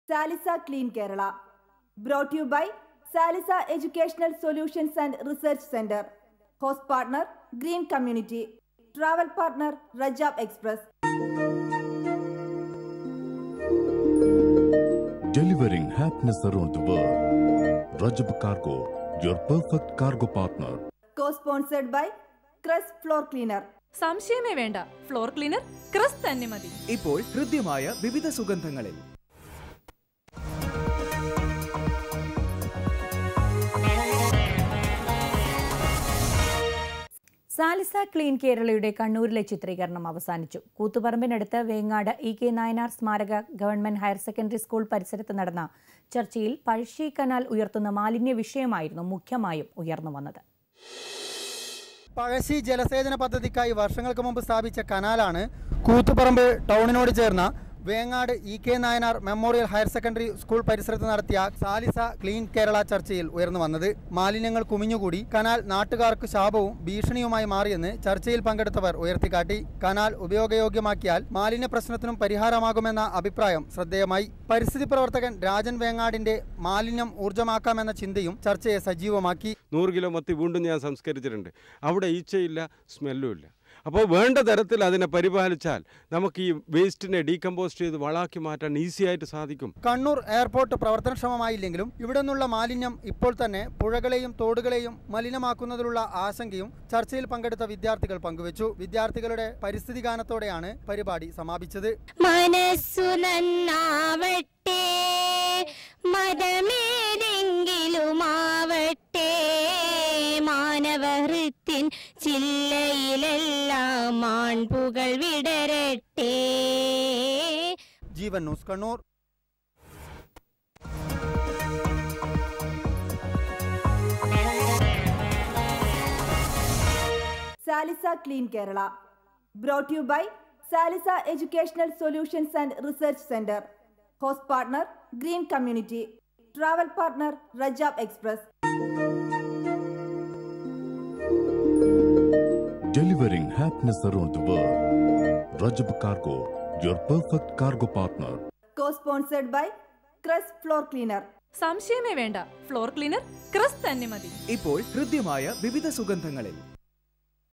സാലിസ clean Kerala brought you by Salisa educational solutions and research centre host partner green community travel partner Rajab express Delivering happiness around the world. Rajab Cargo, your perfect cargo partner. Co sponsored by Kras floor cleaner സംശയമേ വേണ്ട floor cleaner cress തന്നെ മതി ഇപ്പോൾ ഹൃദ്യമായ വിവിധ സുഗന്ധങ്ങളിൽ സാലിസ clean കേരളയുടെ കണ്ണൂരിലെ ചിത്രീകരണം അവസാനിച്ചു കൂത്തുപറമ്പിനടുത്ത് വേങ്ങാട് ഇ കെ നായനാർ സ്മാരക ഗവൺമെന്റ് ഹയർ സെക്കൻഡറി സ്കൂൾ പരിസരത്ത് നടന്ന ചർച്ചയിൽ പഴശ്ശി കനാൽ ഉയർത്തുന്ന മാലിന്യ വിഷയമായിരുന്നു മുഖ്യമായും ഉയർന്നു വന്നത് പഴശ്ശി ജലസേചന പദ്ധതിക്കായി വർഷങ്ങൾക്ക് മുമ്പ് സ്ഥാപിച്ച കനാലാണ് കൂത്തുപറമ്പ് ടൗണിനോട് ചേർന്ന Vengad E K Nayanar memorial higher secondary school പരിസരത്ത് നടത്തിയ സാലിസ ക്ലീൻ കേരള ചർച്ചയിൽ ഉയർന്നു വന്നത് മാലിന്യങ്ങൾ കുമിഞ്ഞുകൂടി കനാൽ നാട്ടുകാർക്ക് ശാപവും ഭീഷണിയുമായി മാറിയെന്ന് ചർച്ചയിൽ പങ്കെടുത്തവർ ഉയർത്തിക്കാട്ടി കനാൽ ഉപയോഗയോഗ്യമാക്കിയാൽ മാലിന്യ പ്രശ്നത്തിനും പരിഹാരമാകുമെന്ന അഭിപ്രായം ശ്രദ്ധേയമായി പരിസ്ഥിതി പ്രവർത്തകൻ രാജൻ വേങ്ങാടിന്റെ മാലിന്യം ഊർജ്ജമാക്കാമെന്ന ചിന്തയും ചർച്ചയെ സജീവമാക്കി നൂറ് കിലോ മത്തി വീണ്ടും ഞാൻ സംസ്കരിച്ചിട്ടുണ്ട് അവിടെ ഈച്ചയില്ല സ്മെല്ലും ഇല്ല അപ്പോൾ വേണ്ട തരത്തിൽ അതിനെ പരിപാലിച്ചാൽ നമുക്ക് ഈ വേസ്റ്റിനെ ഡീകമ്പോസ്റ്റ് ചെയ്ത് വളാക്കി മാറ്റാൻ ഈസി ആയിട്ട് സാധിക്കും കണ്ണൂർ എയർപോർട്ട് പ്രവർത്തനക്ഷമമായില്ലെങ്കിലും ഇവിടെ നിന്നുള്ള മാലിന്യം ഇപ്പോൾ തന്നെ പുഴകളെയും തോടുകളെയും മലിനമാക്കുന്നതിലുള്ള ആശങ്കയും ചർച്ചയിൽ പങ്കെടുത്ത വിദ്യാർത്ഥികൾ പങ്കുവച്ചു വിദ്യാർത്ഥികളുടെ പരിസ്ഥിതി ഗാനത്തോടെയാണ് പരിപാടി സമാപിച്ചത് മനസ്സു നന്നാവട്ടെ മതമേതെങ്കിലുമാവട്ടെ മാനവഹൃത്തിൻ ചില്ലയിലെല്ലാം മാൺപുകൾ വിടരട്ടെ Jeevan news Kannur Salisa clean Kerala brought you by Salisa educational solutions and research centre host partner green community travel partner Rajab express Delivering happiness around the world. Rajab Cargo, your perfect cargo partner. Co sponsored by Kras floor cleaner സംശയമേ വേണ്ട floor cleaner cress തന്നെ മതി ഇപ്പോൾ ഹൃദ്യമായ വിവിധ സുഗന്ധങ്ങളിൽ